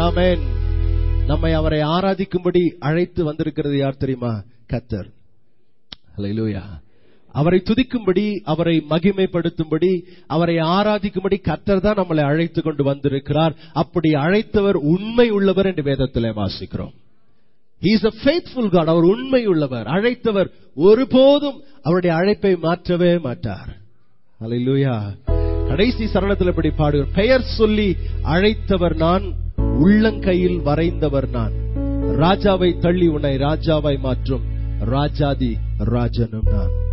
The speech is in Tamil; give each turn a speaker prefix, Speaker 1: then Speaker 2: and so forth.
Speaker 1: ஆமென் நம்மை அவரை ஆராதிக்கும்படி அழைத்து வந்திருக்கிறது யார் தெரியுமா கத்தர் ஹalleluya அவரை துதிக்கும்படி அவரை மகிமைப்படுத்தும்படி அவரை ஆராதிக்கும்படி கத்தர் தான் நம்மளை அழைத்து கொண்டு வந்திருக்கிறார் அப்படி அழைத்தவர் உண்மை உள்ளவர் என்று வேதத்திலே வாசிக்கிறோம் He is a faithful God. அவர் உண்மை உள்ளவர் அழைத்தவர் ஒருபோதும் அவருடைய அழைப்பை மாற்றவே மாட்டார் ஹalleluya கடைசி சரணத்தில் இப்படி பாடுகிறார் பெயர் சொல்லி அழைத்தவர் நான் உள்ளங்கையில் வரைந்தவர் நான் ராஜாவை தள்ளி உன்னை ராஜாவாய் மாற்றும் ராஜாதி ராஜனும் நான்